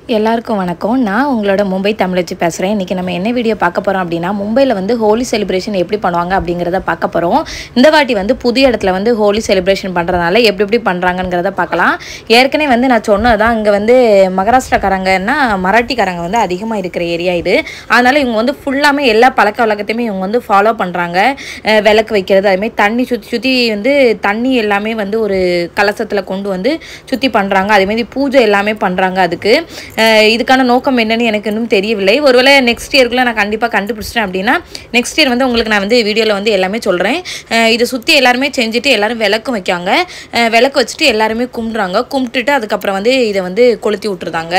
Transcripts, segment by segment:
எல்லாருக்கும் வணக்கம் நான் உங்களோட மும்பை தமிழச்சி பேசுகிறேன் இன்றைக்கி நம்ம என்ன வீடியோ பார்க்க போகிறோம் அப்படின்னா மும்பையில் வந்து ஹோலி செலிப்ரேஷன் எப்படி பண்ணுவாங்க அப்படிங்கிறத பார்க்க போகிறோம் இந்த வாட்டி வந்து புது இடத்துல வந்து ஹோலி செலிப்ரேஷன் பண்ணுறதுனால எப்படி எப்படி பண்ணுறாங்கங்கிறத பார்க்கலாம் ஏற்கனவே வந்து நான் சொன்னது தான் இங்கே வந்து மகாராஷ்டிராக்காரங்கன்னா மராட்டிக்காரங்க வந்து அதிகமாக இருக்கிற ஏரியா இது அதனால் இவங்க வந்து ஃபுல்லாமே எல்லா பழக்க வழக்கத்தையுமே இவங்க வந்து ஃபாலோ பண்ணுறாங்க விளக்கு வைக்கிறது அதுமாதிரி தண்ணி சுற்றி சுற்றி வந்து தண்ணி எல்லாமே வந்து ஒரு கலசத்தில் கொண்டு வந்து சுற்றி பண்ணுறாங்க அதேமாதிரி பூஜை எல்லாமே பண்ணுறாங்க அதுக்கு அஹ் இதுக்கான நோக்கம் என்னன்னு எனக்கு இன்னும் தெரியவில்லை ஒருவேளை நெக்ஸ்ட் இயர்க்குள்ள நான் கண்டிப்பாக கண்டுபிடிச்சிட்டேன் அப்படின்னா நெக்ஸ்ட் இயர் வந்து உங்களுக்கு நான் வந்து வீடியோவில் வந்து எல்லாமே சொல்கிறேன் இதை சுற்றி எல்லாருமே செஞ்சுட்டு எல்லாரும் விளக்கு வைக்காங்க அஹ் விளக்கு வச்சுட்டு எல்லாருமே கும்பிட்றாங்க கும்பிட்டுட்டு அதுக்கப்புறம் வந்து இதை வந்து கொளுத்தி விட்டுருதாங்க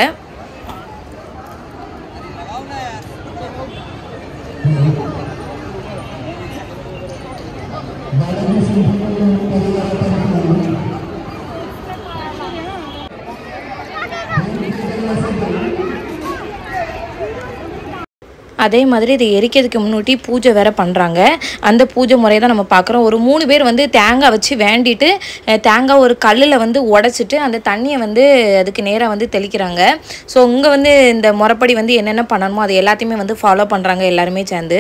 அதே மாதிரி இதை எரிக்கிறதுக்கு முன்னாடி பூஜை வேற பண்ணுறாங்க அந்த பூஜை முறையை தான் நம்ம பார்க்குறோம் ஒரு மூணு பேர் வந்து தேங்காய் வச்சு வேண்டிட்டு அஹ், தேங்காய் ஒரு கல்லில் வந்து உடச்சிட்டு அந்த தண்ணியை வந்து அதுக்கு நேராக வந்து தெளிக்கிறாங்க ஸோ இங்கே வந்து இந்த முறைப்படி வந்து என்னென்ன பண்ணணுமோ அது எல்லாத்தையுமே வந்து ஃபாலோ பண்ணுறாங்க எல்லாருமே சேர்ந்து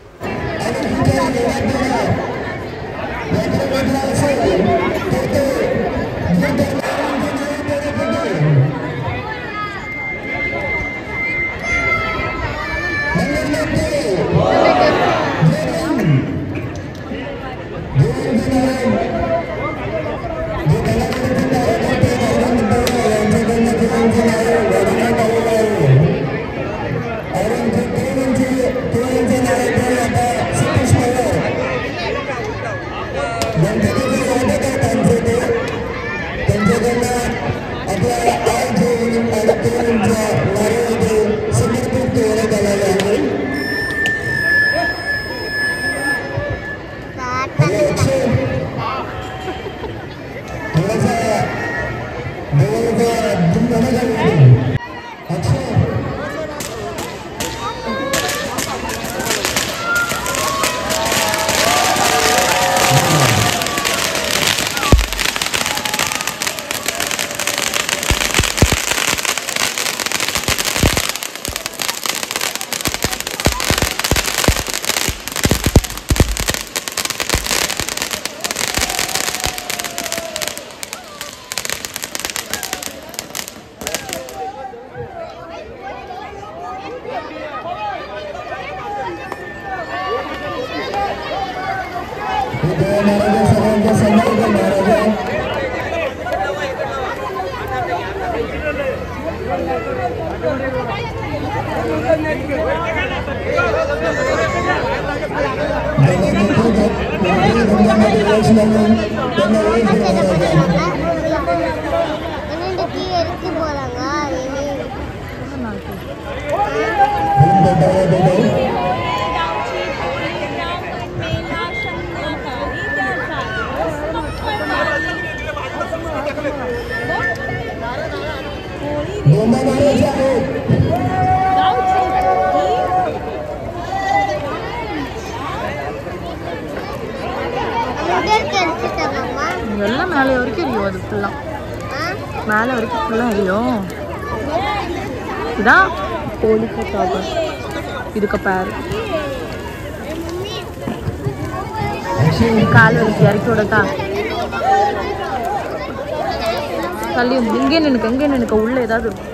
என்னண்டு கீ எடுத்து போறாங்க அங்கே இருக்க எடுத்து தரலாமா எல்லாம் மேலே வரைக்கும் எரியும் அது ஃபுல்லாக ஆ மேலே வரைக்கும் ஃபுல்லாக எரியும் இதான் கோழிக்கு சாப்பிடும் இதுக்கு பேர் கால் வலிக்கு இறக்கி விடத்தா தள்ளி வந்து இங்கே நினைக்க இங்கே நினைக்க உள்ள ஏதாவது இருக்கும்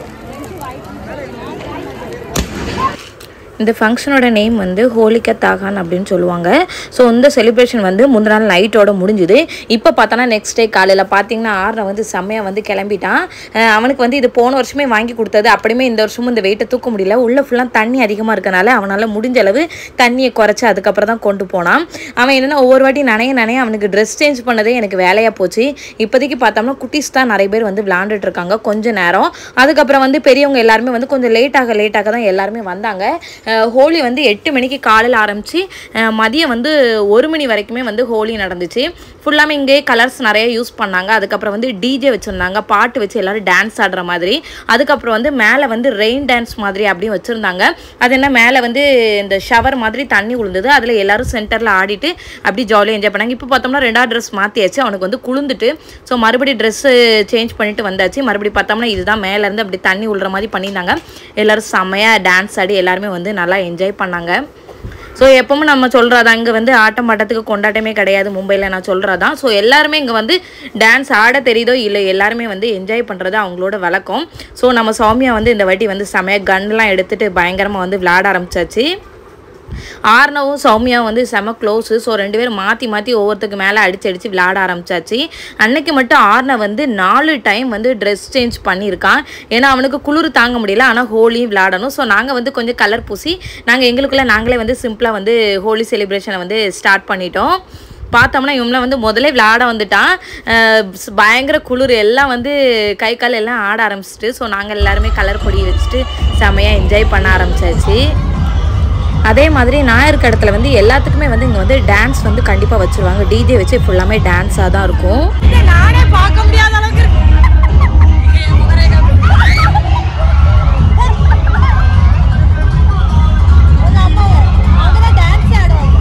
இந்த ஃபங்க்ஷனோட நேம் வந்து ஹோலிகா தாகான் அப்படின்னு சொல்லுவாங்க ஸோ இந்த செலிப்ரேஷன் வந்து முந்தின நாள் நைட்டோட முடிஞ்சுது இப்போ பார்த்தோன்னா நெக்ஸ்ட் டே காலையில் பார்த்தீங்கன்னா ஆறுன வந்து செம்மையாக வந்து கிளம்பிட்டான் அஹ் அவனுக்கு வந்து இது போன வருஷமே வாங்கி கொடுத்தது அப்படியுமே இந்த வருஷமும் இந்த வெயிட்டை தூக்க முடியல உள்ள ஃபுல்லாக தண்ணி அதிகமாக இருக்கனால அவனால் முடிஞ்ச அளவு தண்ணியை குறைச்சி அதுக்கப்புறம் தான் கொண்டு போனான் அவன் என்னென்னா ஒவ்வொரு வாட்டி நனைய நனைய அவனுக்கு ட்ரெஸ் சேஞ்ச் பண்ணதே எனக்கு வேலையாக போச்சு இப்போதைக்கு பார்த்தோம்னா குட்டீஸ் தான் நிறைய பேர் வந்து விளாண்டுட்டு இருக்காங்க கொஞ்ச நேரம் அதுக்கப்புறம் வந்து பெரியவங்க எல்லாருமே வந்து கொஞ்சம் லேட்டாக லேட்டாக தான் எல்லாருமே வந்தாங்க ஹோலி வந்து எட்டு மணிக்கு காலையில் ஆரம்பித்து மதியம் வந்து ஒரு மணி வரைக்குமே வந்து ஹோலி நடந்துச்சு ஃபுல்லாமே இங்கே கலர்ஸ் நிறைய யூஸ் பண்ணாங்க அதுக்கப்புறம் வந்து டிஜே வச்சுருந்தாங்க பாட்டு வச்சு எல்லோரும் டான்ஸ் ஆடுற மாதிரி அதுக்கப்புறம் வந்து மேலே வந்து ரெயின் டான்ஸ் மாதிரி அப்படியும் வச்சுருந்தாங்க அது என்ன மேலே வந்து இந்த ஷவர் மாதிரி தண்ணி விழுந்தது அதில் எல்லாரும் சென்டரில் ஆடிட்டு அப்படி ஜாலியாக என்ஜாய் பண்ணாங்க இப்போ பார்த்தோம்னா ரெண்டாவது ட்ரெஸ் மாற்றியாச்சு அவனுக்கு வந்து குளிந்துட்டு ஸோ மறுபடியும் ட்ரெஸ்ஸு சேஞ்ச் பண்ணிட்டு வந்தாச்சு மறுபடியும் பார்த்தோம்னா இதுதான் மேலேருந்து அப்படி தண்ணி விழுற மாதிரி பண்ணியிருந்தாங்க எல்லோரும் செம்மையாக டான்ஸ் ஆடி எல்லாருமே வந்து நல்லா என்ஜாய் பண்ணாங்க ஸோ எப்பவும் நம்ம சொல்கிறதா இங்கே வந்து ஆட்டம் பாட்டத்துக்கு கொண்டாட்டமே கிடையாது மும்பையில் நான் சொல்கிறதான் ஸோ எல்லாருமே இங்கே வந்து டான்ஸ் ஆட தெரியுதோ இல்லை எல்லாருமே வந்து என்ஜாய் பண்ணுறது அவங்களோட வழக்கம் ஸோ நம்ம சௌமியா வந்து இந்த வாட்டி வந்து செமையாக கன்லாம் எடுத்துகிட்டு பயங்கரமாக வந்து விளையாட ஆரம்பிச்சாச்சு ஆர்னவும் சௌமியாவும் வந்து செம க்ளோஸு ஸோ ரெண்டு பேரும் மாற்றி மாற்றி ஒவ்வொருத்துக்கு மேலே அடிச்சு அடித்து விளையாட ஆரம்பிச்சாச்சு அன்னைக்கு மட்டும் ஆர்னை வந்து நாலு டைம் வந்து ட்ரெஸ் சேஞ்ச் பண்ணியிருக்கான் ஏன்னா அவனுக்கு குளிர் தாங்க முடியல ஆனால் ஹோலியும் விளையாடணும் ஸோ நாங்கள் வந்து கொஞ்சம் கலர் பூசி நாங்கள் எங்களுக்குள்ளே நாங்களே வந்து சிம்பிளாக வந்து ஹோலி செலிப்ரேஷனை வந்து ஸ்டார்ட் பண்ணிட்டோம் பார்த்தோம்னா இவங்கள வந்து முதல்ல விளையாட வந்துட்டான் அஹ் ஸ்- பயங்கர குளிர் எல்லாம் வந்து கை கால் எல்லாம் ஆட ஆரம்பிச்சிட்டு ஸோ நாங்கள் எல்லாருமே கலர் பொடி வச்சுட்டு செமையாக என்ஜாய் பண்ண ஆரம்பிச்சாச்சு அதே மாதிரி நான் இருக்க இடத்துல வந்து எல்லாத்துக்குமே வந்து இங்கே வந்து டான்ஸ் வந்து கண்டிப்பாக வச்சுருவாங்க டிஜே வச்சு ஃபுல்லாமே டான்ஸாக தான் இருக்கும் நானே பார்க்க முடியாத அளவுக்கு இருக்கு உங்க அம்மாவை அவங்க தான் டான்ஸ் ஆடுவாங்க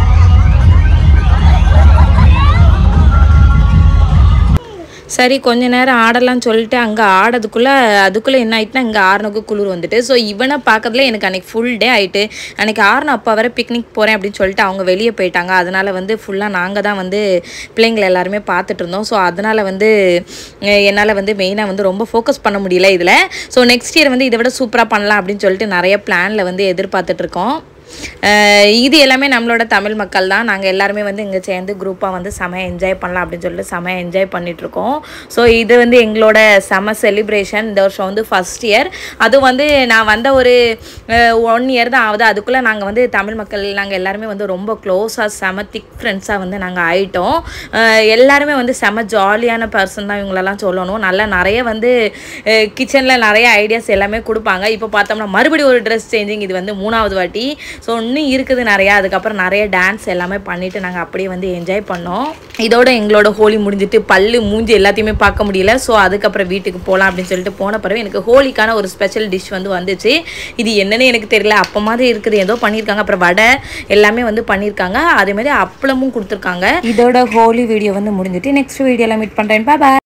சரி கொஞ்ச நேரம் ஆடலாம்னு சொல்லிட்டு அங்கே ஆடதுக்குள்ளே அதுக்குள்ளே என்ன ஆயிட்டுனா இங்கே ஆறுனுக்கு குளிர் வந்துட்டு ஸோ இவனை பார்க்கறதுல எனக்கு அன்றைக்கி ஃபுல் டே ஆயிட்டு அன்றைக்கி ஆறுனு அப்பா வர பிக்னிக் போகிறேன் அப்படின்னு சொல்லிட்டு அவங்க வெளியே போயிட்டாங்க அதனால் வந்து ஃபுல்லாக நாங்கள் தான் வந்து பிள்ளைங்களை எல்லாருமே பார்த்துட்டு இருந்தோம் ஸோ அதனால் வந்து என்னால் வந்து மெயினாக வந்து ரொம்ப ஃபோக்கஸ் பண்ண முடியல இதில் ஸோ நெக்ஸ்ட் இயர் வந்து இதை விட சூப்பராக பண்ணலாம் அப்படின்னு சொல்லிட்டு நிறைய பிளானில் வந்து எதிர்பார்த்துட்டு இருக்கோம் அஹ் இது எல்லாமே நம்மளோட தமிழ் மக்கள் தான் நாங்கள் எல்லாருமே வந்து இங்கே சேர்ந்து குரூப்பாக வந்து செம என்ஜாய் பண்ணலாம் அப்படின்னு சொல்லிட்டு செம என்ஜாய் பண்ணிகிட்ருக்கோம் ஸோ இது வந்து எங்களோட செம செலிப்ரேஷன் இந்த வருஷம் வந்து ஃபஸ்ட் இயர் அது வந்து நான் வந்த ஒரு ஒன் இயர் தான் ஆகுது அதுக்குள்ளே நாங்கள் வந்து தமிழ் மக்கள் நாங்கள் எல்லாருமே வந்து ரொம்ப க்ளோஸாக செம திக் ஃப்ரெண்ட்ஸாக வந்து நாங்கள் ஆயிட்டோம் அஹ் எல்லாருமே வந்து செம ஜாலியான பர்சன் தான் இவங்களெல்லாம் சொல்லணும் நல்லா நிறைய வந்து கிச்சனில் நிறைய ஐடியாஸ் எல்லாமே கொடுப்பாங்க இப்போ பார்த்தோம்னா மறுபடியும் ஒரு ட்ரெஸ் சேஞ்சிங் இது வந்து மூணாவது வாட்டி ஸோ இன்னும் இருக்குது நிறையா அதுக்கப்புறம் நிறைய டான்ஸ் எல்லாமே பண்ணிட்டு நாங்கள் அப்படியே வந்து என்ஜாய் பண்ணோம் இதோட எங்களோட ஹோலி முடிஞ்சிட்டு பல்லு மூஞ்சி எல்லாத்தையுமே பார்க்க முடியல ஸோ அதுக்கப்புறம் வீட்டுக்கு போகலாம் அப்படின்னு சொல்லிட்டு போன பிறகு எனக்கு ஹோலிக்கான ஒரு ஸ்பெஷல் டிஷ் வந்து வந்துச்சு இது என்னன்னு எனக்கு தெரியல அப்போ மாதிரி இருக்குது ஏதோ பண்ணியிருக்காங்க அப்புறம் வடை எல்லாமே வந்து பண்ணியிருக்காங்க அதே மாதிரி அப்பளமும் கொடுத்துருக்காங்க இதோட ஹோலி வீடியோ வந்து முடிஞ்சிட்டு நெக்ஸ்ட் வீடியோவில் மீட் பண்ணுறேன் பாய்